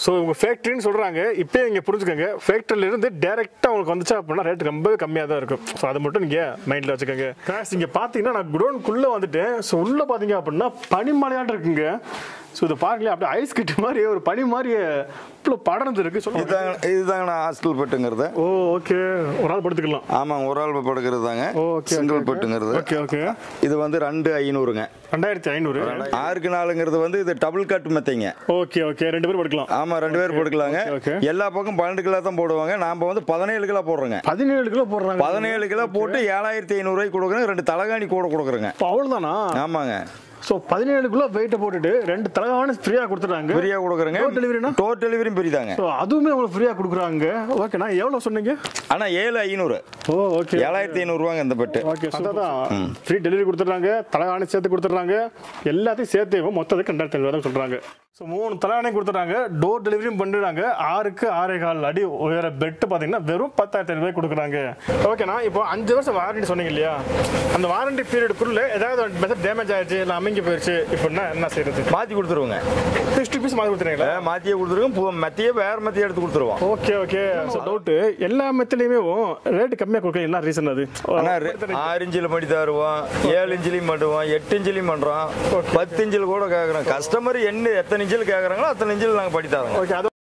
So இவங்க ஃபேக்ட்ரின்னு சொல்கிறாங்க இப்போயே இங்கே புரிஞ்சுக்கோங்க ஃபேக்ட்ரியில இருந்து டேரெக்டாக உங்களுக்கு வந்துச்சா அப்படின்னா ரேட் ரொம்பவே கம்மியாக தான் இருக்கும் ஸோ அதை மட்டும் நீங்கள் மைண்டில் வச்சுக்கோங்க காசு இங்கே பார்த்தீங்கன்னா நான் குடோனுக்குள்ளே வந்துட்டேன் ஸோ உள்ளே பார்த்தீங்க அப்படின்னா பனிமலையாட்டம் இருக்குங்க ஸோ இதை பாருங்களேன் அப்படியே ஐஸ் கட்டி மாதிரி ஒரு பனி மாதிரி இவ்வளோ படர்ந்து இருக்கு சொல்லுங்க இதுதாங்க இதுதாங்க நான் ஹாஸ்டல் பெட்டுங்கிறது ஓ ஓகே ஒரு நாள் படுத்துக்கலாம் ஆமாங்க ஒரு ஆள் படுக்கிறது தாங்க ஓ, okay, சிங்கிள் okay, பெட்டுங்கிறது ஓகே ஓகே இது வந்து ரெண்டு ஐநூறுங்க ரெண்டாயிரத்தி ஐநூறு ஆறுக்கு நாலுங்கிறது வந்து இது டபுள் கட் மெத்தைங்க ஓகே ஓகே ரெண்டு பேரும் படுக்கலாம் ஆமா ரெண்டு பேர் போட்டுக்கலாங்க okay. எல்லா பக்கம் பன்னெண்டு கிலோ தான் போடுவாங்க நாம வந்து பதினேழு கிலோ போடுறோங்க பதினேழு கிலோ போடுறாங்க பதினேழு கிலோ போட்டு ஏழாயிரத்தி ஐநூறு ரூபாய்க்கு கொடுக்குறேன் ரெண்டு தலகாணி கூட கொடுக்குறேங்க இப்போ அவ்வளோதானா ஆமாங்க ஸோ பதினேழு கிலோ வெயிட்டை போட்டுட்டு ரெண்டு தலைவான ஃப்ரீயாக கொடுத்துட்டாங்க ஃப்ரீயா கொடுக்குறேங்க Door delivery னா? டோர் டெலிவரியும் ஃப்ரீதாங்க ஸோ அதுவுமே உங்களுக்கு ஃப்ரீயாக கொடுக்குறாங்க ஓகேண்ணா எவ்வளோ சொன்னீங்க ஆனா ஏழு ஐநூறு ஓ ஓகே ஏழாயிரத்தி ஐநூறுவாங்க இந்த பெட்டு ஓகே அதான் ஃப்ரீ டெலிவரி கொடுத்துட்றாங்க தலைவாணி சேர்த்து கொடுத்துட்றாங்க எல்லாத்தையும் சேர்த்து மொத்தத்துக்கு ரெண்டாயிரத்தி ஐநூறு தான் சொல்கிறாங்க ஸோ மூணு தலைவாணி கொடுத்துட்றாங்க டோர் டெலிவரியும் பண்ணிடுறாங்க ஆறுக்கு ஆறே கால் அடி உயர பெட்டு பார்த்தீங்கன்னா வெறும் பத்தாயிரத்தி ஐநூறு கொடுக்குறாங்க ஓகேண்ணா இப்போ அஞ்சு வருஷம் வாரண்டி சொன்னீங்க இல்லையா அந்த வாரண்டி பீரியடுக்குள்ள ஏதாவது மெத்தட் டேமேஜ் ஆயிடுச்சு இல்லை அமைங்கி போயிடுச்சு இப்படின்னா என்ன செய்யறது மாத்தி கொடுத்துருவோங்க சிக்ஸ்டி பீஸ் மாதிரி கொடுத்துறீங்களா அஹ் மாத்தியே கொடுத்துருவோம் பு- மெத்தையே வேற மெத்தையே எடுத்து கொடுத்துருவோம் ஓகே ஓகே ஸோ டவுட்டு எல்லா மெத்திலையுமே ரேட் கம்மியாக கொடுக்க என்ன ரீசன் அது ஆனா ரெ- ஆறு இன்ச்சில் பண்ணி தருவோம் ஏழு இன்ச்சிலையும் பண்ணுவோம் எட்டு இன்ச்சிலையும் பண்றோம் பத்து இன்ச்சில் கூட கேட்குறோம் கஸ்டமர் என்ன எத்தனை இன்ச்சில் கேட்குறாங்களோ அத்தனை இன்ச்சில் நாங்கள் பண்ணி தரோங்க ஓகே அது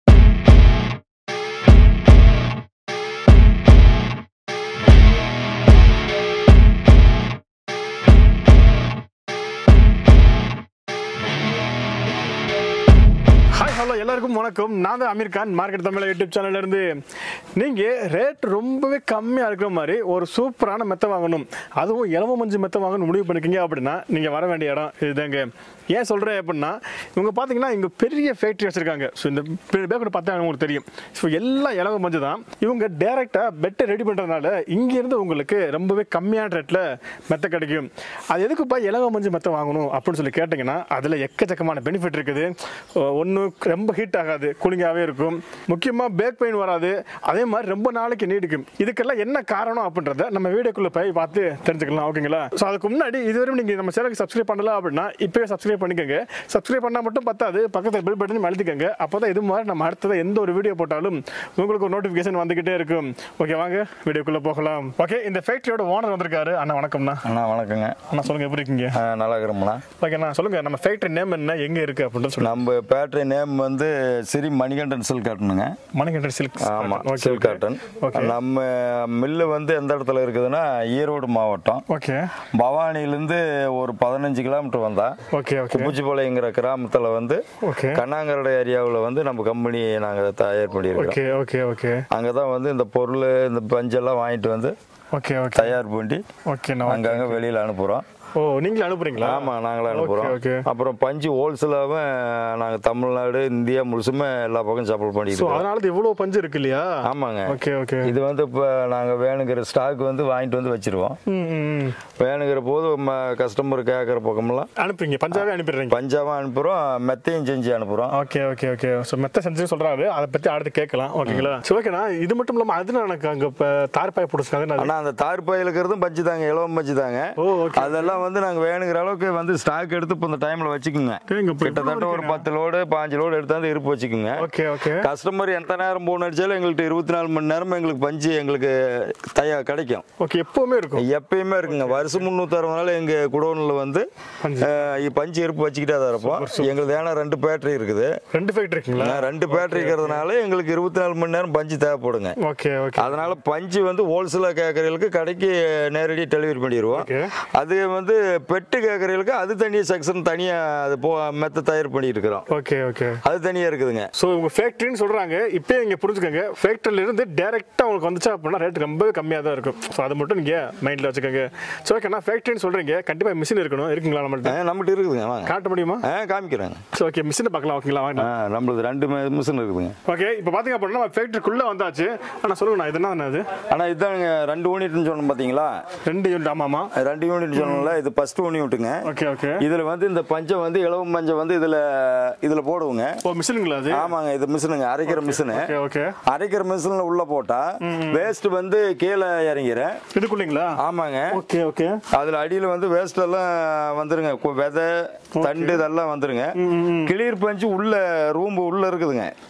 ஹாய் ஹலோ எல்லாருக்கும் வணக்கம் நான் தான் அமீர் கான் மார்க்கெட் தமிழ் யூடியூப் சேனல்ல இருந்து நீங்கள் ரேட் ரொம்பவே கம்மியாக இருக்கிற மாதிரி ஒரு சூப்பரான மெத்தை வாங்கணும் அதுவும் இளம மஞ்சு மெத்தை வாங்கணும் முடிவு பண்ணிக்கிங்க அப்படின்னா நீங்கள் வர வேண்டிய இடம் இதுதாங்க ஏன் சொல்கிறேன் அப்படின்னா இவங்க பார்த்தீங்கன்னா இங்கே பெரிய ஃபேக்ட்ரி வச்சுருக்காங்க ஸோ இந்த பேக்கோட பார்த்தா உங்களுக்கு தெரியும் ஸோ எல்லாம் இளவ மஞ்சு தான் இவங்க டேரெக்டாக பெட்டை ரெடி பண்ணுறதுனால இங்கேருந்து உங்களுக்கு ரொம்பவே கம்மியான ரேட்டில் மெத்தை கிடைக்கும் அது எதுக்குப்பா இலவ மஞ்சு மெத்தை வாங்கணும் அப்படின்னு சொல்லி கேட்டிங்கன்னா அதில் எக்கச்சக்கமான பெனிஃபிட் இருக்குது ஒன்று ரொம்ப ஹீட் ஆகாது கூலிங்காகவே இருக்கும் முக்கியமாக பேக் பெயின் வராது அதே மாதிரி ரொம்ப நாளைக்கு நீடிக்கும் இதுக்கெல்லாம் என்ன காரணம் அப்படின்றத நம்ம வீடியோக்குள்ளே போய் பார்த்து தெரிஞ்சுக்கலாம் ஓகேங்களா ஸோ அதுக்கு முன்னாடி இதுவரை நீங்கள் நம்ம சேனலுக்கு சப்ஸ்கிரைப் பண்ணல அப்படின்னா இப்போயே சப்ஸ்கிரைப் பண்ணிக்கோங்க சப்ஸ்கிரைப் பண்ணால் மட்டும் பத்தாது பக்கத்தில் பெல் பட்டனையும் அழுத்திக்கோங்க அப்போ தான் இது மாதிரி நம்ம அடுத்தது எந்த ஒரு வீடியோ போட்டாலும் உங்களுக்கு ஒரு நோட்டிஃபிகேஷன் வந்துக்கிட்டே இருக்கும் ஓகே வாங்க வீடியோக்குள்ளே போகலாம் ஓகே இந்த ஃபேக்ட்ரியோட ஓனர் வந்திருக்காரு அண்ணா வணக்கம்ண்ணா அண்ணா வணக்கங்க அண்ணா சொல்லுங்கள் எப்படி இருக்கீங்க அஹ் நல்லா இருக்கிறோம்ண்ணா ஓகேண்ணா சொல்லுங்கள் நம்ம ஃபேக்ட்ரி நேம் என்ன எங்கே இருக்குது அப்படின்னு சொல்லுங்கள் நம்ம பேட்டரி நேம் வந்து ஸ்ரீ மணிகண்டன் சில்க் காட்டனுங்க மணிகண்டன் சில்க் ஆமா ஓகே சில்க் காட்டன் ஓகே நம்ம மில்லு வந்து எந்த இடத்துல இருக்குதுன்னா ஈரோடு மாவட்டம் ஓகே பவானியிலேருந்து ஒரு பதினஞ்சு கிலோமீட்டர் வந்தா ஓகே ஓகே குப்புச்சிப்பாளையங்கிற கிராமத்தில் வந்து ஓகே கண்ணாங்கரடை ஏரியாவில் வந்து நம்ம கம்பெனி நாங்கள் தயார் பண்ணியிருக்கோம் ஓகே ஓகே ஓகே அங்கே தான் வந்து இந்த பொருள் இந்த பஞ்செல்லாம் வாங்கிட்டு வந்து ஓகே ஓகே தயார் பண்ணி ஓகேண்ணா அங்கங்கே வெளியில் அனுப்புகிறோம் ஓ நீங்களே அனுப்புறீங்களா ஆமாம் நாங்களே ஓகே அனுப்புகிறோம் ஓகே அப்புறம் பஞ்சு ஹோல்சேலாகவே நாங்கள் தமிழ்நாடு இந்தியா முழுசுமே எல்லா பக்கம் சப்ளை ஸோ பண்ணிட்டு இருக்கோம் அதனால இது இவ்வளோ பஞ்சு இருக்கு இல்லையா ஆமாங்க ஓகே ஓகே இது வந்து இப்போ நாங்கள் வேணுங்கிற ஸ்டாக் வந்து வாங்கிட்டு வந்து வச்சிருவோம் ம் ம், ம். வேணுங்கிற போது கஸ்டமர் கேட்குற பக்கமெல்லாம் அனுப்புறீங்க பஞ்சாவே அனுப்பிடுறீங்க பஞ்சாவும் அனுப்புகிறோம் மெத்தையும் செஞ்சு அனுப்புகிறோம் ஓகே ஓகே ஓகே ஸோ மெத்த செஞ்சு சொல்றாரு அதை பத்தி அடுத்து கேட்கலாம் ஓகேங்களா சரி ஓகேண்ணா இது மட்டும் இல்லாம அது எனக்கு அங்க இப்போ தார்பாய் பிடிச்சிருக்காங்க ஆனால் அந்த தார்பாயில் இருக்கிறதும் பஞ்சு தாங்க இலவம் பஞ்சு தாங்க ஓ ஓகே அதெல்லாம் வந்து நாங்கள் வேணுங்கிற அளவுக்கு வந்து ஸ்டாக் எடுத்து இப்போ இந்த டைமில் வச்சுக்கோங்க இங்க இப்போ கிட்டத்தட்ட ஒரு பத்து லோடு பாஞ்சு லோடு எடுத்தாந்து இருப்பு வச்சுக்கோங்க ஓகே ஓகே கஸ்டமர் எந்த நேரம் போன் அடிச்சாலும் எங்கள்கிட்ட இருபத்தி நாலு மணி நேரம் எங்களுக்கு பஞ்சு எங்களுக்கு தயா கிடைக்கும் ஓகே எப்பவுமே இருக்கும் எப்பயுமே இருக்குங்க வருஷம் முந்நூற்றி அறுபது நாள் எங்கள் குடோனில் வந்து பஞ்சு. அஹ், பஞ்சு இருப்பு வச்சுக்கிட்டே தான் இருப்போம் எங்களுக்கு ஏன்னா ரெண்டு பேட்டரி இருக்குது ரெண்டு ஃபேக்ட்ரி இருக்குங்களா அஹ், ரெண்டு பேட்டரி இருக்கிறதுனால எங்களுக்கு இருபத்தி நாலு மணி நேரம் பஞ்சு தேவைப்படுங்க ஓகே ஓகே அதனால பஞ்சு வந்து ஹோல்சேலாக கேட்குறவங்களுக்கு கடைக்கு நேரடியாக டெலிவரி பண்ணிடுவோம் ஓகே அது வந்து பெட்டு கேட்குறவங்களுக்கு அது தனியாக செக்ஷன் தனியாக அது போ மெத்த தயார் பண்ணிட்டு இருக்கிறோம் ஓகே ஓகே அது தனியாக இருக்குதுங்க ஸோ இவங்க ஃபேக்ட்ரின்னு சொல்கிறாங்க இப்போயே இங்கே புரிஞ்சுக்கோங்க ஃபேக்ட்ரியில இருந்து டேரெக்டாக உங்களுக்கு வந்துச்சா அப்படின்னா ரேட் ரொம்பவே கம்மியாக தான் இருக்கும் ஸோ அதை மட்டும் நீங்கள் மைண்டில் வச்சுக்கோங்க ஸோ ஓகேண்ணா ஃபேக்ட்ரின்னு சொல்கிறீங்க கண்டிப்பாக மிஷின் இருக்கணும் இருக்குங்களா நம்மள்ட்ட ஆ, நம்மகிட்ட இருக்குதுங்க வாங்க காட்ட முடியுமா ஆ காமிக்கிறேங்க ஸோ ஓகே மிஷினை பார்க்கலாம் ஓகேங்களா வாங்க ஆ நம்மளுக்கு ரெண்டு மிஷின் இருக்குதுங்க ஓகே இப்போ பார்த்தீங்க அப்படின்னா நம்ம ஃபேக்ட்ரிக்குள்ளே வந்தாச்சு ஆனால் சொல்லுங்கண்ணா இது என்ன அது ஆனால் இதுதானுங்க ரெண்டு யூனிட்னு சொன்னோம் பார்த்தீங்களா ரெண்டு யூனிட் ஆமாமா ரெண்டு யூனிட் சொன்னோம்ல இது ஃபர்ஸ்ட் யூனிட்டுங்க ஓகே ஓகே இதில் வந்து இந்த பஞ்சம் வந்து இலவம் பஞ்சம் வந்து இதில் இதில் போடுவோங்க ஓ மிஷினுங்களா அது ஆமாங்க இது மிஷினுங்க அரைக்கிற மிஷினு ஓகே ஓகே அரைக்கிற மிஷினில் உள்ள போட்டா வேஸ்ட் வந்து கீழே இறங்கிறேன் இதுக்குள்ளீங்களா ஆமாங்க ஓகே ஓகே அதுல அடியில வந்து வேஸ்ட் எல்லாம் வந்துருங்க கு- விதை தண்டு இதெல்லாம் வந்துருங்க கிளியர் பஞ்சு உள்ள ரூம் உள்ள இருக்குதுங்க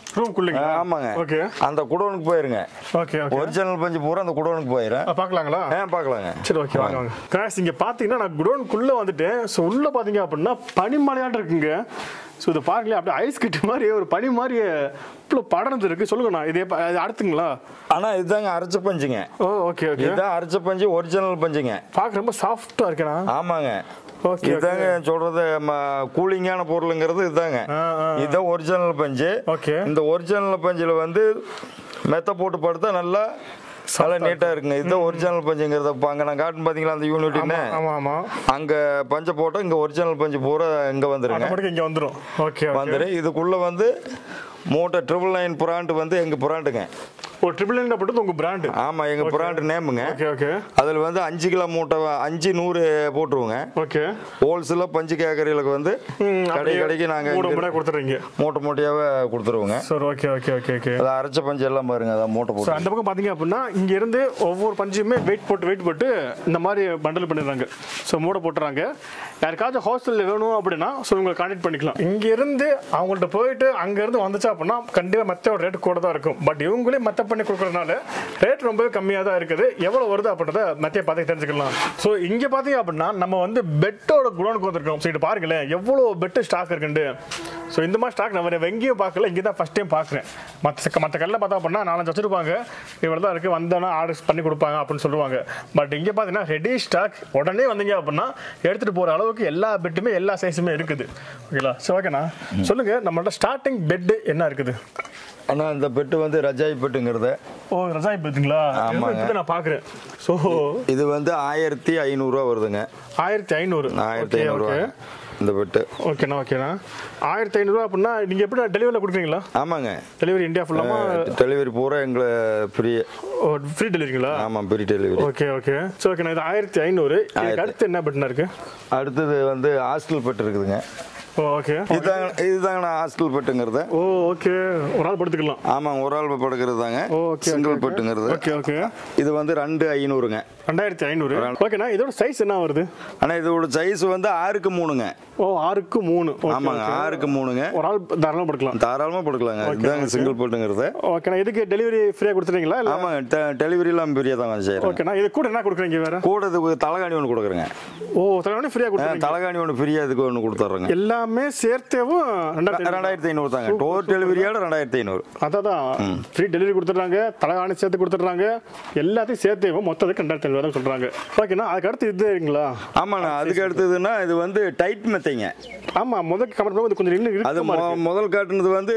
ரூம்குள்ளீங்க ஆமாங்க ஓகே அந்த குடோனுக்கு போயிருங்க ஓகே ஓகே ஒரிஜினல் பஞ்சு பூரா அந்த குடோனுக்கு போயிரும் பார்க்கலாங்களா ஆ பார்க்கலாங்க சரி ஓகே வாங்க வாங்க கிராஸ் இங்க பாத்தீங்கன்னா நான் குடோனுக்குள்ள வந்துட்டேன் ஸோ உள்ள பாத்தீங்க அப்படின்னா பனிமலையாட்டம் இருக்குங்க ஸோ இதை பாருங்களேன் அப்படியே ஐஸ் கட்டி மாதிரி ஒரு பனி மாதிரி இவ்வளோ படர்ந்து இருக்கு சொல்லுங்கண்ணா இது எப்ப- இது அடுத்துங்களா ஆனா இதுதாங்க அரைச்ச பஞ்சுங்க ஓ ஓகே ஓகே இதுதான் அரைச்ச பஞ்சு ஒரிஜினல் பஞ்சுங்க பார்க்க ரொம்ப சாஃப்டா இருக்கேண்ணா ஆமாங்க ஓகே இதுதாங்க சொல்றது கூலிங்கான பொருளுங்கிறது இதுதாங்க ஆ, ஆ. இதுதான் ஒரிஜினல் பஞ்சு ஓகே இந்த ஒரிஜினல் பஞ்சில் வந்து மெத்த போட்டு படுத்தா நல்லா நல்லா நீட்டா இருக்குங்க இதுதான் ஒரிஜினல் பஞ்சுங்கிறத இப்போ அங்கே நான் காட்டுன்னு பார்த்தீங்களா அந்த யூனிட்னு ஆமா ஆமா அங்க பஞ்சை போட்டால் இங்க ஒரிஜினல் பஞ்சு பூரா இங்க வந்துருங்க ஆட்டோமேட்டிக் இங்க வந்துரும் ஓகே ஓகே வந்துரு இதுக்குள்ள வந்து மூட்டை ட்ரிபிள் நைன் பிராண்ட் வந்து எங்க பிராண்டுங்க ஒரு ட்ரிபிள் நைன் போட்டு உங்க பிராண்டு ஆமா எங்க பிராண்ட் நேமுங்க ஓகே ஓகே அதுல வந்து அஞ்சு கிலோ மூட்டை அஞ்சு நூறு போட்டுருவோங்க ஓகே ஹோல்சேல பஞ்சு கேக்கரிகளுக்கு வந்து கடை கடைக்கு நாங்க மூட இங்க மூட கொடுத்துறீங்க மூட்டை மூட்டையாவே கொடுத்துருவோங்க சரி ஓகே ஓகே ஓகே ஓகே அது அரைச்ச பஞ்சு எல்லாம் பாருங்க அதான் மூட்டை ஸோ போட்டு அந்த பக்கம் பார்த்தீங்க அப்படின்னா இங்க இருந்து ஒவ்வொரு பஞ்சுமே வெயிட் போட்டு வெயிட் போட்டு இந்த மாதிரி பண்டல் பண்ணிடுறாங்க ஸோ மூட போட்டுறாங்க யாருக்காச்சும் ஹாஸ்டலில் வேணும் அப்படின்னா ஸோ உங்களை கான்டாக்ட் பண்ணிக்கலாம் இங்க இருந்து அவங்கள்ட்ட போயிட்டு அங்க இருந்து வந்துச்சா அப்படின்னா கண்டிப்பா மற்ற ரேட் கூட தான் இருக்கும் பட் இவங்களே மத்த பண்ணி கொடுக்கறதுனால ரேட் ரொம்பவே கம்மியாக தான் இருக்குது எவ்வளோ வருது அப்படின்றத மத்திய பார்த்து தெரிஞ்சுக்கலாம் ஸோ இங்க பார்த்தீங்க அப்படின்னா நம்ம வந்து பெட்டோட குடோனுக்கு வந்திருக்கோம் ஸோ இது பாருங்களேன் எவ்வளோ பெட்டு ஸ்டாக் இருக்குண்டு ஸோ இந்த மாதிரி ஸ்டாக் நம்ம எங்கேயும் பார்க்கல இங்கே தான் ஃபஸ்ட் டைம் பார்க்குறேன் மற்ற மற்ற கல்லில் பார்த்தா அப்படின்னா நாலஞ்சு வச்சிருப்பாங்க இவ்வளோ தான் இருக்குது வந்தோன்னா ஆர்டர்ஸ் பண்ணி கொடுப்பாங்க அப்படின்னு சொல்லுவாங்க பட் இங்கே பார்த்தீங்கன்னா ரெடி ஸ்டாக் உடனே வந்தீங்க அப்படின்னா எடுத்துகிட்டு போகிற அளவுக்கு எல்லா பெட்டுமே எல்லா சைஸுமே இருக்குது ஓகேங்களா சரி ஓகேண்ணா சொல்லுங்கள் நம்மள்ட்ட ஸ்டார்டிங் பெட்டு என்ன இருக்குது ஆனா இந்த பெட்டு வந்து ரஜாய் பெட்டுங்கிறது ஓ ரசாய் பெட்டுங்களா ஆமாங்க. இப்போ நான் பார்க்குறேன் ஸோ இது வந்து ஆயிரத்தி ஐநூறுரூவா வருதுங்க ஆயிரத்தி ஐநூறு ஆயிரத்தி ஓகே ஐநூறுரூவா ஓகே இந்த பெட்டு ஓகேண்ணா ஓகேண்ணா ஆயிரத்தி ஐநூறுரூவா அப்படின்னா நீங்கள் எப்படி டெலிவரியில் கொடுக்குறீங்களா ஆமாங்க டெலிவரி இந்தியா ஃபுல்லாமா டெலிவரி பூரா எங்களை ஃப்ரீ ஃப்ரீ டெலிவரிங்களா ஆமாம் ஃப்ரீ டெலிவரி ஓகே ஓகே சரி ஓகே இது ஆயிரத்தி ஐநூறு இதுக்கு ஆயிரத்தி. அடுத்து என்ன பட்டனா இருக்கு அடுத்தது வந்து ஹாஸ்டல் பெட் இருக்குதுங்க ஓ ஓகே இதுதாங்க இதுதாங்க நான் ஹாஸ்டல் பெட்டுங்கிறது ஓ ஓகே ஒரு ஆள் படுத்துக்கலாம் ஆமாம் ஒரு ஆள் படுக்கிறது தாங்க ஓ ஓகே சிங்கிள் பெட்டுங்கிறது ஓகே ஓகே இது வந்து ரெண்டு ஐநூறுங்க ரெண்டாயிரத்தி ஐநூறு ஓகேண்ணா இதோட சைஸ் என்ன வருது ஆனால் இதோட சைஸ் வந்து ஆறுக்கு மூணுங்க ஓ ஆறுக்கு மூணு ஓகே ஆமாங்க ஓகே. ஆறுக்கு மூணுங்க ஒரு ஆள் தாராளமாக படுக்கலாம் தாராளமாக படுக்கலாங்க இதுதாங்க சிங்கிள் பெட்டுங்கிறது ஓகேண்ணா இதுக்கு டெலிவரி ஃப்ரீயாக கொடுத்துறீங்களா இல்லை ஆமாங்க டெலிவரிலாம் பெரிய தான் செய்கிறேன் ஓகேண்ணா இது கூட என்ன கொடுக்குறீங்க வேற கூட இதுக்கு தலைகாணி ஒன்று கொடுக்குறேங்க ஓ தலைவனே ஃப்ரீயாக கொடுத்துறீங்க தலைகாணி ஒன்று ஃப்ரீயாக இதுக்கு ஒன்று கொடுத்துட்றேங்க எல்லாமே சேர்த்தேவும் ரெண்டாயிரத்தி ரெண்டாயிரத்தி ஐநூறு தாங்க டோர் டெலிவரியோட ரெண்டாயிரத்தி ஐநூறு அதான் ஃப்ரீ டெலிவரி கொடுத்துட்றாங்க தலைகாணி சேர்த்து கொடுத்துட்றாங்க எல்லாத்தையும் சேர்த்தேவும் மொத்தத்துக்கு ரெண்டாயிரத்தி ஐநூறு தான் சொல்கிறாங்க ஓகேண்ணா அதுக்கு அடுத்து இது இருக்குங்களா ஆமாண்ணா அதுக்கு அடுத்ததுன்னா இது வந்து டைட் மெத்தைங்க ஆமாம் முதல் கமெண்ட் பண்ணும்போது கொஞ்சம் இன்னும் அது இறுக்கமா மொ- முதல் காட்டுனது வந்து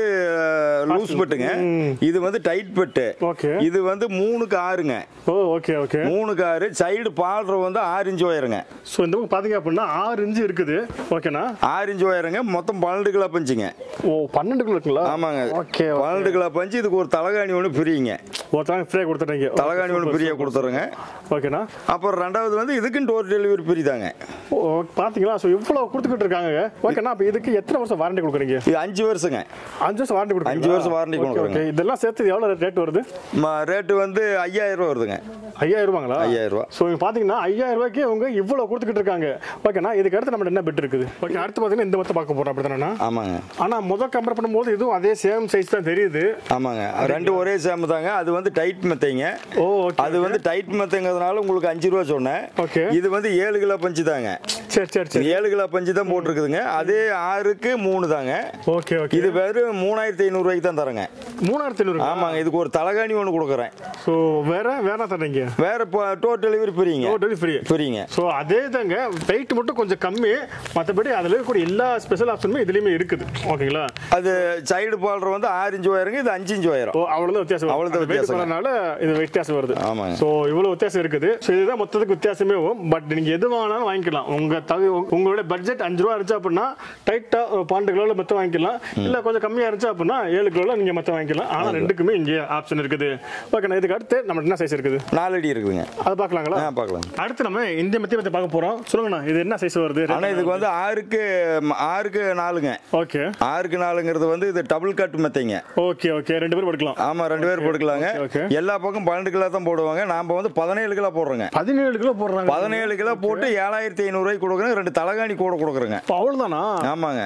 லூஸ் பெட்டுங்க இது வந்து டைட் பெட்டு ஓகே இது வந்து மூணுக்கு ஆறுங்க ஓ ஓகே ஓகே மூணுக்கு ஆறு சைடு பால்ற வந்து ஆறு இன்ச்சு உயரங்க ஸோ இந்த பக்கம் பார்த்தீங்க அப்படின்னா ஆறு இன்ச்சு இருக்குது ஓகேண்ணா ஆறு இன்ச்சு உயரங்க மொத்தம் பன்னெண்டு கிலோ பஞ்சுங்க ஓ பன்னெண்டு கிலோ இருக்குங்களா ஆமாங்க ஓகே பன்னெண்டு கிலோ பஞ்சு இதுக்கு ஒரு தலைகாணி ஒன்று ஃப்ரீங்க ஒருத்தவங்க ஃப்ரீயாக கொடுத்துட்றீங்க தலைகாணி ஒன்று ஃப்ரீயாக கொடுத்துறேங்க ஓகேண்ணா அப்புறம் ரெண்டாவது வந்து இதுக்கும் டோர் டெலிவரி ஃப்ரீ தாங்க ஓ பார்த்தீங்களா ஸோ இவ்வளோ கொடுத்துக்கிட்டு இருக்காங்க ஓகேண்ணா அப்போ இதுக்கு எத்தனை வருஷம் வாரண்டி கொடுக்குறீங்க இது அஞ்சு வருஷங்க அஞ்சு வருஷம் வாரண்டி கொடுக்குறீங்க அஞ்சு வருஷம் warranty கொடுக்குறோங்க. ஓகே இதெல்லாம் சேர்த்து எவ்வளோ ரேட் வருது ரேட்டு வந்து ஐயாயிரம் ரூபா வருதுங்க ஐயாயிரம் ரூபாங்களா ஐயாயிரம் ரூபா ஸோ இங்கே பார்த்தீங்கன்னா ஐயாயிரம் ரூபாய்க்கு அவங்க இவ்வளோ கொடுத்துக்கிட்டு இருக்காங்க ஓகேண்ணா இதுக்கு அடுத்து நம்ம என்ன பெட் இருக்குது ஓகே அடுத்து பார்த்தீங்கன்னா இந்த மொத்தம் பார்க்க போகிறோம் அப்படி தானே ஆமாங்க ஆனால் முதல் கம்பேர் பண்ணும்போது இதுவும் அதே சேம் சைஸ் தான் தெரியுது ஆமாங்க ரெண்டு ஒரே சேம் தாங்க அது வந்து டைட் மெத்தைங்க ஓ ஓகே அது வந்து டைட் மெத்தைங்கிறதுனால உங்களுக்கு அஞ்சு ரூபா சொன்னேன் ஓகே இது வந்து ஏழு கிலோ பஞ்சு தாங்க சரி சரி சரி ஏழு கிலோ பஞ்சு தான் போட்டிருக்குதுங்க அதே ஆறுக்கு மூணு தாங்க ஓகே ஓகே இது வெறும் மூணாயிரத்தி ஐநூறு ரூபாய்க்கு தான் தரேங்க மூணாயிரத்தி ஐநூறு ஆமாங்க இதுக்கு ஒரு தலைகாணி ஒன்று கொடுக்குறேன் ஸோ வேற வேற தரீங்க வேற டோர் டெலிவரி ஃப்ரீங்க ஓ டெலிவரி ஃப்ரீ ஃப்ரீங்க ஸோ அதே தாங்க வெயிட் மட்டும் கொஞ்சம் கம்மி மற்றபடி அதில் இருக்கக்கூடிய எல்லா ஸ்பெஷல் ஆப்ஷனுமே இதுலேயுமே இருக்குது ஓகேங்களா அது சைடு பால்ற வந்து ஆறு இன்ச்சு உயரங்க இது அஞ்சு இன்ச்சு உயரம் ஓ அவ்வளோதான் வித்தியாசம் அவ்வளவுதான் வெயிட் வித்தியாசம். பண்ணனால இது வித்தியாசம் வருது ஆமாங்க. ஸோ இவ்வளோ வித்தியாசம் இருக்குது ஸோ இதுதான் மொத்தத்துக்கு வித்தியாசமே பட் நீங்கள் எது வாங்கினாலும் வாங்கிக்கலாம் உங்கள் தகு உங்களோட பட்ஜெட் அஞ்சு ரூபா இருந்துச்சு அப்படின்னா டைட்டாக பன்னெண்டு கிலோவில் மொத்தம் வாங்கிக்கலாம் இல்லை கொஞ்சம் கம்மியாக இருந்துச்சு அப்படின்னா ஏழு கிலோவில் நீங்கள் மொத்தம் வாங்கிக்கலாம் ஆனால் ரெண்டுக்குமே இங்கே ஆப்ஷன் இருக்குது ஓகேண்ணா இதுக்கு அடுத்து நம்ம என்ன சைஸ் இருக்குது நாலு அடி இருக்குதுங்க அதை பார்க்கலாங்களா ஆ பார்க்கலாம் அடுத்து நம்ம இந்திய மத்திய பற்றி பார்க்க போகிறோம் சொல்லுங்கண்ணா இது என்ன சைஸ் வருது ஆனா இதுக்கு வந்து ஆறுக்கு ஆறுக்கு நாலுங்க ஓகே ஆறுக்கு நாலுங்கிறது வந்து இது டபுள் கட் மெத்தைங்க ஓகே ஓகே ரெண்டு பேரும் படுக்கலாம் ஆமா ரெண்டு பேர் போட்டுக்கலாங்க okay. எல்லா பக்கம் பன்னெண்டு கிலோ தான் போடுவாங்க நாம வந்து பதினேழு கிலோ போடுறோங்க பதினேழு கிலோ போடுறாங்க பதினேழு கிலோ போட்டு ஏழாயிரத்தி ஐநூறு ரூபாய்க்கு கொடுக்குறேங்க ரெண்டு தலைகாணி கூட கொடுக்குறேங்க இப்போ அவ்வளோதானா ஆமாங்க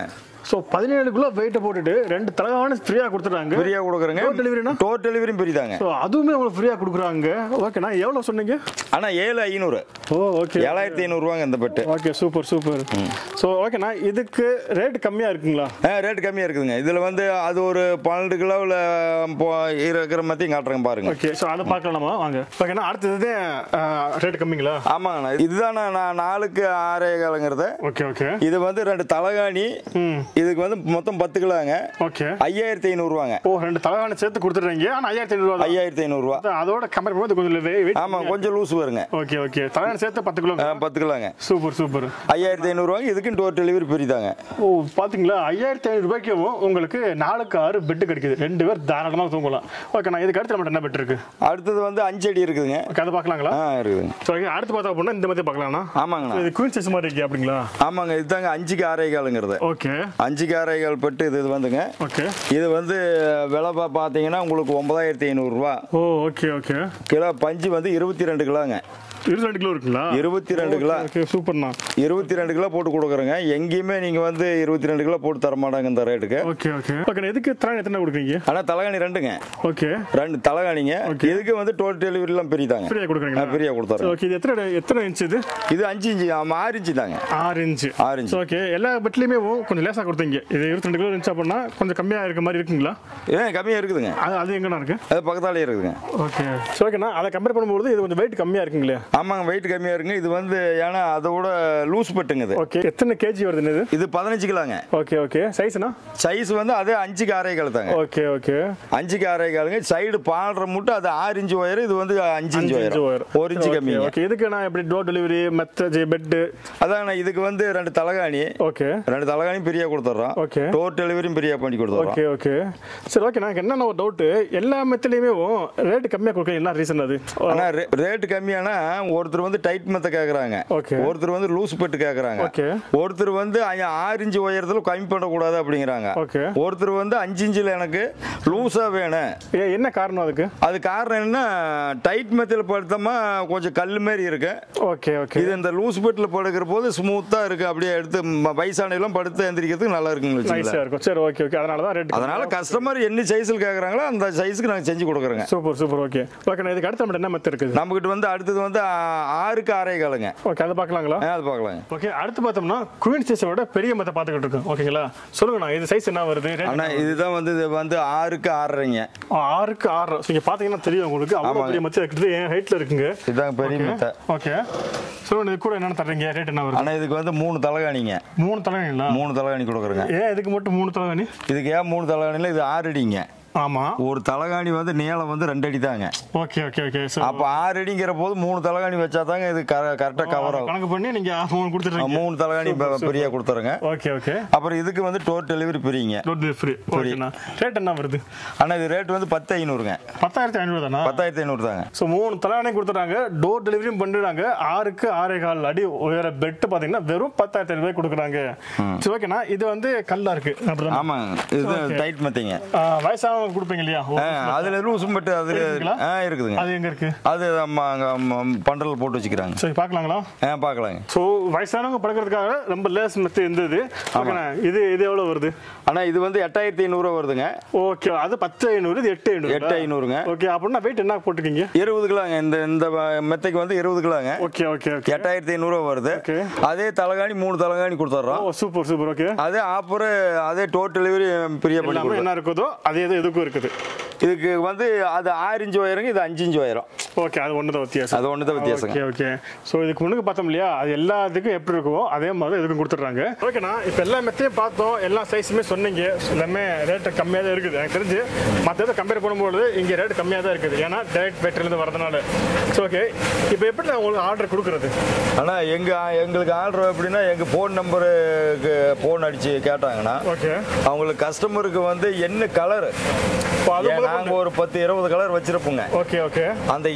ஸோ பதினேழு கிலோ வெயிட்டை போட்டுட்டு ரெண்டு தலைவான ஃப்ரீயாக கொடுத்துட்றாங்க ஃப்ரீயாக கொடுக்குறேங்க Door delivery-னா? டோர் டெலிவரியும் ஃப்ரீ தாங்க ஸோ அதுவுமே உங்களுக்கு ஃப்ரீயாக கொடுக்குறாங்க ஓகேண்ணா எவ்வளோ சொன்னீங்க ஆனால் ஏழு ஐநூறு ஓ ஓகே ஏழாயிரத்தி ஐநூறுரூவாங்க இந்த bed okay super super so ஓகேண்ணா இதுக்கு ரேட் கம்மியாக இருக்குங்களா ஆ ரேட் கம்மியாக இருக்குதுங்க இதில் வந்து அது ஒரு பன்னெண்டு கிலோவில் இருக்கிற மத்தியும் காட்டுறேங்க பாருங்க ஓகே ஸோ அதை பார்க்கலாமா வாங்க ஓகேண்ணா அடுத்தது ரேட் கம்மிங்களா ஆமாங்கண்ணா இதுதான் நான் நாலுக்கு ஆறே காலங்கிறது ஓகே ஓகே இது வந்து ரெண்டு தலகாணி ம் இதுக்கு வந்து மொத்தம் பத்து கிலோங்க ஓகே ஐயாயிரத்தி ஐநூறுரூவாங்க ஓ ரெண்டு தலைவான சேர்த்து கொடுத்துட்றீங்க ஆனால் ஐயாயிரத்தி ஐநூறுவா தான். ஐயாயிரத்தி ஐநூறுரூவா அதான் அதோட கம்பேர் பண்ணும்போது கொஞ்சம் வெயிட் ஆமாம் கொஞ்சம் லூஸ் வருங்க ஓகே ஓகே தலைவான சேர்த்து பத்து கிலோ ஆ, பத்து கிலோங்க சூப்பர் சூப்பர் ஐயாயிரத்தி ஐநூறுரூவாங்க இதுக்கும் டோர் டெலிவரி ஃப்ரீ தாங்க ஓ பாத்தீங்களா ஐயாயிரத்தி ஐநூறு ரூபாய்க்கும் உங்களுக்கு நாலுக்கு ஆறு பெட்டு கிடைக்குது ரெண்டு பேர் தாராளமாக தூங்கலாம் ஓகே நான் இதுக்கு அடுத்து நம்ம என்ன பெட் இருக்கு அடுத்தது வந்து அஞ்சு அடி இருக்குதுங்க ஓகே அதை பார்க்கலாங்களா ஆ இருக்குதுங்க ஸோ ஓகே அடுத்து பார்த்தா அப்படின்னா இந்த மாதிரி பார்க்கலாம்னா ஆமாங்கண்ணா இது குயின் சைஸ் மாதிரி இருக்கு அப்படிங்களா ஆமாங்க இதுதாங்க அஞ்சுக்கு ஆறே காலுங்கிறது ஓகே அஞ்சுக்கு ஆறே கால் பெட்டு இது இது வந்துங்க ஓகே இது வந்து விலை பா- பார்த்தீங்கன்னா உங்களுக்கு ஒன்பதாயிரத்தி ஐநூறுரூவா ஓ ஓகே ஓகே கிலோ பஞ்சு வந்து இருபத்தி ரெண்டு கிலோங்க இருபது ரெண்டு கிலோ இருக்குங்களா இருபத்தி ரெண்டு கிலோ ஓகே சூப்பர்ண்ணா இருபத்தி ரெண்டு கிலோ போட்டு கொடுக்குறேங்க எங்கேயுமே நீங்கள் வந்து இருபத்தி ரெண்டு கிலோ போட்டு தர மாட்டாங்க இந்த ரேட்டுக்கு ஓகே ஓகே ஓகே எதுக்கு எத்தனை எத்தனை கொடுக்குறீங்க ஆனால் தலகாணி ரெண்டுங்க ஓகே ரெண்டு தலகாணிங்க இதுக்கு வந்து டோல் டெலிவரிலாம் பெரிதாங்க ஃப்ரீயாக கொடுக்குறீங்களா ஃப்ரீயாக கொடுத்துறேன் ஓகே இது எத்தனை எத்தனை இன்ச் இது இது அஞ்சு இன்ச்சு ஆமாம் ஆறு இன்ச்சு தாங்க ஆறு இன்ச்சு ஆறு இன்ச்சு ஓகே எல்லா பெட்லையுமே கொஞ்சம் லேசாக கொடுத்தீங்க இது இருபத்தி ரெண்டு கிலோ இருந்துச்சு அப்படின்னா கொஞ்சம் கம்மியாக இருக்க மாதிரி இருக்குங்களா ஏன் கம்மியாக இருக்குதுங்க அது அது எங்கண்ணா இருக்கு அது பக்கத்தாலே இருக்குதுங்க ஓகே ஸோ ஓகேண்ணா அதை கம்பேர் பண்ணும்போது இது கொஞ்சம் வெயிட் கம்மியாக இருக்குங்களே ஆமாங்க வெயிட் கம்மியாக இருக்குங்க இது வந்து ஏன்னா அதோட லூஸ் பட்டுங்க இது ஓகே எத்தனை கேஜி வருதுன்னு இது இது பதினஞ்சு கிலோங்க ஓகே ஓகே சைஸ்னா சைஸ் வந்து அதே அஞ்சுக்கு ஆறே கால் தாங்க ஓகே ஓகே அஞ்சுக்கு ஆறே காலுங்க சைடு பாடுற மூட்டை அது ஆறு இன்ச்சு ஒயர் இது வந்து அஞ்சு இன்ச்சு ஒயர் ஒரு இன்ச்சு கம்மிங்க ஓகே இதுக்கு நான் எப்படி டோர் டெலிவரி மெத்தஜ் பெட்டு அதாங்கண்ணா இதுக்கு வந்து ரெண்டு தலகாணி ஓகே ரெண்டு தலகாணியும் ஃப்ரீயாக கொடுத்துட்றோம் ஓகே டோர் டெலிவரியும் ஃப்ரீயாக பண்ணி கொடுத்துட்றோம் ஓகே ஓகே சரி ஓகே எனக்கு என்னென்ன ஒரு டவுட்டு எல்லா மெத்திலையுமே ரேட்டு கம்மியாக கொடுக்க என்ன ரீசன் அது ஆனால் ரேட்டு கம்மியானா ஒருத்தர் வந்து டைட் மெத்த கேட்குறாங்க ஓகே ஒருத்தர் வந்து லூஸ் பெட்டு கேட்குறாங்க ஓகே ஒருத்தர் வந்து ஐயா, ஆறு இன்ச்சு உயரத்தில் கம்மி பண்ணக்கூடாது அப்படிங்கிறாங்க ஓகே ஒருத்தர் வந்து அஞ்சு இன்ச்சில் எனக்கு லூஸாக வேணும் ஏ என்ன காரணம் அதுக்கு அது காரணம் என்ன டைட் மெத்தில் படுத்தோமா கொஞ்சம் கல் மாரி இருக்கு ஓகே ஓகே இது இந்த லூஸ் பெட்டில் படுக்கிற போது ஸ்மூத்தாக இருக்கு அப்படியே எடுத்து ம- வயசானவெல்லாம் படுத்து எந்திரிக்கிறதுக்கு நல்லா இருக்குன்னு நைஸாக வச்சுக்கலாம் இருக்கும் சரி ஓகே ஓகே அதனால தான் ரேட் அதனால கஸ்டமர் என்ன சைஸில் கேட்குறாங்களோ அந்த சைஸுக்கு நாங்கள் செஞ்சு கொடுக்குறோங்க சூப்பர் சூப்பர் ஓகே ஓகே நான் இதுக்கு அடுத்து நம்ம என்ன மெத்தட் இருக்குது நம்மகிட்ட வந்து அடுத்தது வந்து ஆ- ஆறுக்கு ஆறே காலுங்க ஓகே அதை பார்க்கலாங்களா ஆ, அது பார்க்கலாங்க ஓகே அடுத்து பார்த்தோம்னா குயின் சைஸோட பெரிய மெத்தை பார்த்துக்கிட்டு இருக்கோம் ஓகேங்களா சொல்லுங்கண்ணா இது சைஸ் என்ன வருது rate ஆனால் இதுதான் வந்து இது வந்து ஆறுக்கு ஆறரைங்க ஆ, ஆறுக்கு ஆறு ஸோ இங்கே பார்த்தீங்கன்னா தெரியும் உங்களுக்கு அவ்வளோ ஆமாங்க. பெரிய மச்சம் இருக்குது என் ஹைட்டில் இருக்குங்க இதுதான் பெரிய மெத்தை ஓகே சொல்லுங்க இது கூட என்னென்ன தர்றீங்க ரேட் என்ன வருது ஆனால் இதுக்கு வந்து மூணு தலைகாணிங்க மூணு தலைவங்களா மூணு தலைகாணி கொடுக்குறேங்க ஏன் இதுக்கு மட்டும் மூணு தலைவணி இதுக்கு ஏன் மூணு தலைகாணியில் இது ஆறு அடிங்க ஆமாம் ஒரு தலைகாணி வந்து நீளம் வந்து ரெண்டு அடி தாங்க ஓகே ஓகே ஓகே ஸோ அப்போ ஆறு அடிங்கிற போது மூணு தலைகாணி வச்சா தாங்க இது கரெக்டாக கவர் ஆகும் கணக்கு பண்ணி நீங்கள் மூணு கொடுத்துட்றீங்க மூணு தலைகாணி ஃப்ரீயாக கொடுத்துறேங்க ஓகே ஓகே அப்புறம் இதுக்கு வந்து டோர் டெலிவரி ஃப்ரீங்க டோர் ஃப்ரீ ஓகேண்ணா ரேட் என்ன வருது ஆனால் இது ரேட் வந்து பத்து ஐநூறுங்க பத்தாயிரத்தி ஐநூறு தானா பத்தாயிரத்தி ஐநூறு தாங்க ஸோ மூணு தலைவணையும் கொடுத்துட்டாங்க டோர் டெலிவரியும் பண்ணிடுறாங்க ஆறுக்கு ஆறே கால் அடி உயர பெட்டு பார்த்தீங்கன்னா வெறும் பத்தாயிரத்தி ஐநூறு ரூபாய் கொடுக்குறாங்க சரி ஓகேண்ணா இது வந்து கல்லா இருக்கு அப்படிதான் ஆமாங்க இது டைட் மத்திங்க வயசானவங்க கொடுப்பீங்க இல்லையா ஓ, அதில் லூஸ் மட்டும் அதில் இருக்குங்களா? ஆ இருக்குதுங்க அது எங்க இருக்கு அது நம்ம அங்கே பண்டல் போட்டு வச்சுக்கிறாங்க சரி பார்க்கலாங்களா ஆ பார்க்கலாங்க ஸோ வயசானவங்க படுக்கிறதுக்காக ரொம்ப லேஸ் மெத்து இருந்தது ஓகேண்ணா இது இது எவ்வளோ வருது ஆனால் இது வந்து எட்டாயிரத்தி ஐநூறுரூவா வருதுங்க ஓகே அது பத்து ஐநூறு இது எட்டு ஐநூறு எட்டு ஐநூறுங்க ஓகே அப்படின்னா வெயிட் என்ன போட்டிருக்கீங்க இருபது கிலோங்க இந்த இந்த மெத்தைக்கு வந்து இருபது கிலோங்க ஓகே ஓகே ஓகே எட்டாயிரத்தி ஐநூறுரூவா வருது Okay. அதே தலைகாணி மூணு தலைகாணி கொடுத்துட்றோம் ஓ சூப்பர் சூப்பர் ஓகே அதே ஆஃபர் அதே டோர் டெலிவரி ஃப்ரீயாக பண்ணி எல்லாமே கொடுக்குறோம் என்ன இருக்குதோ அதே இது இதுக்கும் இருக்குது இதுக்கு வந்து அது ஆறு இன்ச்சு உயரங்க இது அஞ்சு இன்ச்சு உயரம் ஓகே அது ஒன்று தான் வித்தியாசம் அது ஒன்று தான் வித்தியாசங்க ஓகே ஓகே ஸோ இதுக்கு முன்னுக்கு பார்த்தோம் இல்லையா அது எல்லாத்துக்கும் எப்படி இருக்குமோ அதே மாதிரி இதுக்கும் கொடுத்துட்றாங்க ஓகேண்ணா இப்போ எல்லா மெத்தையும் பார்த்தோம் எல்லா சைஸுமே சொன்னீங்க எல்லாமே ரேட்டு கம்மியாக தான் இருக்குது எனக்கு தெரிஞ்சு மற்ற கம்பேர் பண்ணும்போது இங்கே ரேட் கம்மியாக தான் இருக்குது ஏன்னா டேரக்ட் ஃபேக்ட்ரிலேருந்து வரதுனால ஸோ ஓகே இப்போ எப்படி நான் உங்களுக்கு ஆர்டர் கொடுக்குறது ஆனால் எங்கள் எங்களுக்கு ஆர்டர் எப்படின்னா எங்கள் ஃபோன் நம்பருக்கு ஃபோன் அடித்து கேட்டாங்கன்னா ஓகே அவங்களுக்கு கஸ்டமருக்கு வந்து என்ன கலர் இப்போ அது முதல்ல நாங்கள் ஒரு பத்து இருபது கலர் வச்சிருப்போங்க ஓகே ஓகே அந்த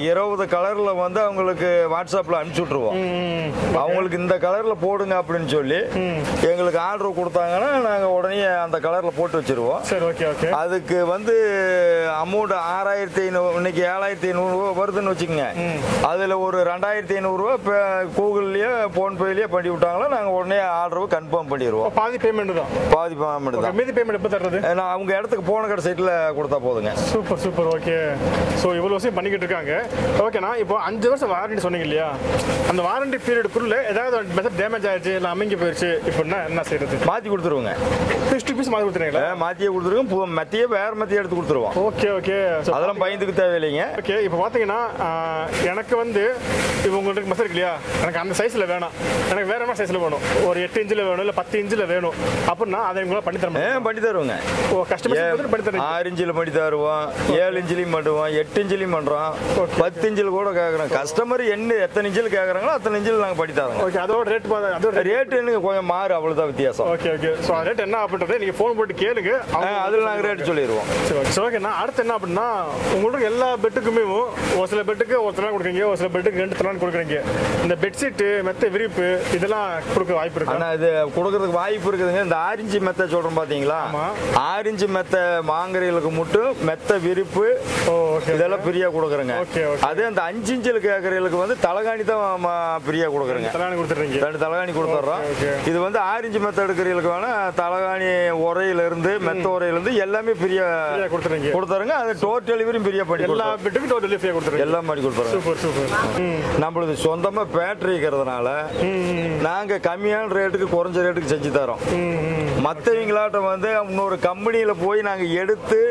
இருபது கலர்ல வந்து அவங்களுக்கு வாட்ஸ்அப்ல அனுப்பிச்சு விட்டுருவோம் ம், அவங்களுக்கு இந்த கலர்ல போடுங்க அப்படின்னு சொல்லி எங்களுக்கு ஆர்டர் கொடுத்தாங்கன்னா நாங்க உடனே அந்த கலர்ல போட்டு வச்சிருவோம் சரி ஓகே ஓகே அதுக்கு வந்து அமௌண்ட் ஆறாயிரத்தி ஐநூறு இன்னைக்கு ஏழாயிரத்தி ஐநூறுரூவா வருதுன்னு வச்சுக்கோங்க அதில் ஒரு ரெண்டாயிரத்தி ஐநூறுரூவா இப்போ கூகுள்லேயே ஃபோன்பேலேயே பண்ணி விட்டாங்களா நாங்கள் உடனே ஆர்டர் கன்ஃபார்ம் பண்ணிடுவோம் பாதி பேமெண்ட் தான் பாதி பேமெண்ட் தான் மீதி பேமெண்ட் எப்போ தர்றது நான் அவங்க இடத்துக்கு போன கடை சைட்டில் கொடுத்தா போதுங்க சூப்பர் சூப்பர் ஓகே ஸோ இவ்வளோ வருஷம் பண்ணிக்கிட்டு இருக்காங்க ஓகேண்ணா இப்போ அஞ்சு வருஷம் வாரண்டி சொன்னீங்க இல்லையா அந்த வாரண்டி பீரியடுக்குள்ள ஏதாவது மெத்தட் டேமேஜ் ஆயிடுச்சு இல்லை அமைங்கி போயிடுச்சு இப்படின்னா என்ன செய்யறது மாற்றி கொடுத்துருவோங்க பீஸ் டு பீஸ் மாற்றி கொடுத்துறீங்களா மாற்றியே கொடுத்துருவோம் பு- மத்தியே வேறு மத்தியே எடுத்து கொடுத்துருவோம் ஓகே ஓகே அதெல்லாம் பயந்துக்கு தேவையில்லைங்க ஓகே இப்போ பார்த்தீங்கன்னா ஆஹ், எனக்கு வந்து இப்போ உங்களுக்கு மெத்தட் இல்லையா எனக்கு அந்த சைஸில் வேணாம் எனக்கு வேற என்ன சைஸில் வேணும் ஒரு எட்டு இன்ச்சில் வேணும் இல்லை பத்து இன்ச்சில் வேணும் அப்படின்னா அதை உங்களால் பண்ணி தர ஏ முடியும் பண்ணி தருவோங்க ஓ கஸ்டமர் பண்ணி தரீங்க ஆறு இன்ச்சில் பண்ணி தருவோம் ஏழு இன்ச்சிலையும் பண்ணுவோம் எட்டு இன்ச்சிலையும் பண்ணுறோம் Okay. பத்து இன்ச்சில் கூட கேட்குறோம் கஸ்டமர் என்ன எத்தனை இன்ச்சில் கேட்குறாங்களோ அத்தனை இன்ச்சில் நாங்கள் பண்ணி தரோங்க ஓகே அதோட ரேட் அதோட ரேட்டு எனக்கு கொஞ்சம் மாறு அவ்வளோதான் வித்தியாசம் ஓகே ஓகே ஸோ ரேட் என்ன அப்படின்றத நீங்கள் ஃபோன் போட்டு கேளுங்க அவங்க அதில் நாங்கள் ரேட்டு சொல்லிடுவோம் சரி ஓகே சரி ஓகேண்ணா அடுத்து என்ன அப்படின்னா உங்களுக்கு எல்லா பெட்டுக்குமே ஒரு சில பெட்டுக்கு ஒரு தலான் கொடுக்குறீங்க ஒரு சில பெட்டுக்கு ரெண்டு தலான் கொடுக்குறீங்க இந்த பெட்ஷீட்டு மெத்த விரிப்பு இதெல்லாம் கொடுக்க வாய்ப்பு இருக்கு ஆனால் இது கொடுக்கறதுக்கு வாய்ப்பு இருக்குதுங்க இந்த ஆரஞ்சு மெத்தை சொல்கிறோம் பார்த்தீங்களா ஆமா. ஆரஞ்சு மெத்தை மாங்கரைகளுக்கு மட்டும் மெத்த விரிப்பு ஓ ஓகே இதெல்லாம் ஃப்ரீயாக கொடுக்குறேங்க Okay, okay. அதே அந்த அஞ்சு இன்ச்சில் கேட்குறவங்களுக்கு வந்து தலகாணி தான் ஃப்ரீயாக கொடுக்குறேங்க தலான் கொடுத்துட்றீங்க ரெண்டு தலகாணி கொடுத்துட்றோம் Okay, okay. இது வந்து ஆரஞ்சு மெத்த எடுக்கிறவங்களுக்கு வேணா தலகாணி உரையிலிருந்து மெத்த உரையிலிருந்து எல்லாமே ஃப்ரீயா ஃப்ரீயாக கொடுத்துறீங்க கொடுத்தாருங்க அது டோர் டெலிவரியும் ஃப்ரீயா பண்ணி எல்லா கொடுத்தாரு பெட்டுக்கும் டோர் டெலிவரியாக கொடுத்துறீங்க எல்லாம் பண்ணி கொடுத்தாரு சூப்பர் சூப்பர் ம் நம்மளுக்கு சொந்தமா பேட்டரி இருக்கிறதுனால நாங்க கம்மியான ரேட்டுக்கு குறைஞ்ச ரேட்டுக்கு செஞ்சு தரோம் மற்றவங்களாட்ட வந்து இன்னொரு கம்பெனியில போய் நாங்க எடுத்து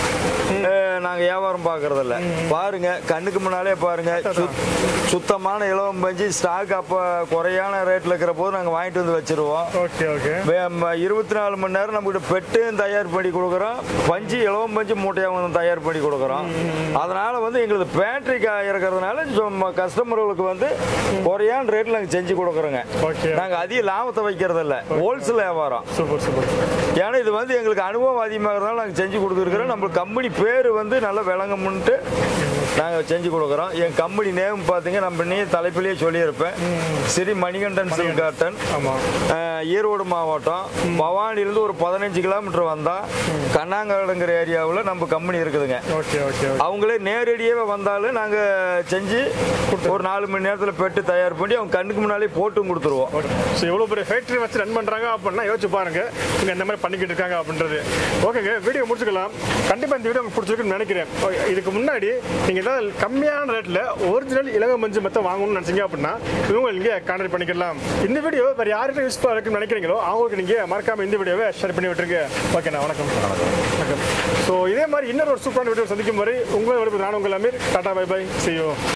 அஹ், நாங்க வியாபாரம் பார்க்கறது இல்ல பாருங்க கண்ணுக்கு முன்னாலே பாருங்க சுத்- சுத்தமான இலவம் பஞ்சு ஸ்டாக் அப்ப குறையான ரேட்ல இருக்கிற போது நாங்க வாங்கிட்டு வந்து வச்சிருவோம் ஓகே ஓகே இருபத்தி நாலு மணி நேரம் நம்மகிட்ட பெட்டும் தயார் பண்ணி கொடுக்குறோம் பஞ்சு இலவம் பஞ்சு மூட்டையாக வந்து தயார் பண்ணி கொடுக்குறோம் அதனால வந்து எங்களுக்கு பேட்டரி இருக்கிறதுனால கஸ்டமர்களுக்கு வந்து குறையான ரேட்ல நாங்கள் செஞ்சு கொடுக்குறோங்க ஓகே நாங்கள் அதிக லாபத்தை வைக்கிறது இல்லை ஹோல்சேல் வியாபாரம் சூப்பர் சூப்பர் ஏன்னா இது வந்து எங்களுக்கு அனுபவம் அதிகமாகிறதுனால நாங்கள் செஞ்சு கொடுத்துருக்குறோம் நம்ம கம்பெனி பேர் வந்து நல்லா விளங்கமுன்ட்டு நாங்கள் செஞ்சு கொடுக்குறோம் என் கம்பெனி நேம் பார்த்தீங்க நம்ம நீ தலைப்பிலேயே சொல்லியிருப்பேன் ஸ்ரீ மணிகண்டன் சில்க் காட்டன் ஆமாம் அஹ், ஈரோடு மாவட்டம் பவானிலிருந்து ஒரு பதினஞ்சு கிலோமீட்டர் வந்தால் கண்ணாங்காடுங்கிற ஏரியாவில் நம்ம கம்பெனி இருக்குதுங்க ஓகே ஓகே அவங்களே நேரடியாகவே வந்தாலும் நாங்கள் செஞ்சு ஒரு நாலு மணி நேரத்தில் பெட்டு தயார் பண்ணி அவங்க கண்ணுக்கு முன்னாலே போட்டும் கொடுத்துருவோம் ஓகே ஸோ எவ்வளோ பெரிய ஃபேக்ட்ரி வச்சு ரன் பண்ணுறாங்க அப்படின்னா யோசிச்சு பாருங்க இவங்க இந்த மாதிரி பண்ணிக்கிட்டு இருக்காங்க அப்படின்றது ஓகேங்க வீடியோ முடிச்சுக்கலாம் கண்டிப்பாக இந்த வீடியோ உங்களுக்கு பிடிச்சிருக்குன்னு நினைக்கிறேன் ஓகே, இதுக்கு முன்னாடி நீங்கள் ஏதாவது கம்மியான ரேட்டில் ஒரிஜினல் இலவ மஞ்சள் மெத்த வாங்கணும்னு நினச்சிங்க அப்படின்னா இவங்க நீங்கள் கான்டாக்ட் பண்ணிக்கலாம் இந்த வீடியோ வேறு யார்கிட்ட யூஸ்ஃபுல்லாக இருக்குன்னு நினைக்கிறீங்களோ அவங்களுக்கு நீங்கள் மறக்காமல் இந்த வீடியோவை ஷேர் பண்ணி விட்டுருங்க ஓகேண்ணா வணக்கம் வணக்கம் ஸோ இதே மாதிரி இன்னொரு ஒரு சூப்பரான வீடியோ சந்திக்கும் வரை உங்களை விடுப்பு நான் உங்கள் Aamir tata bye bye see you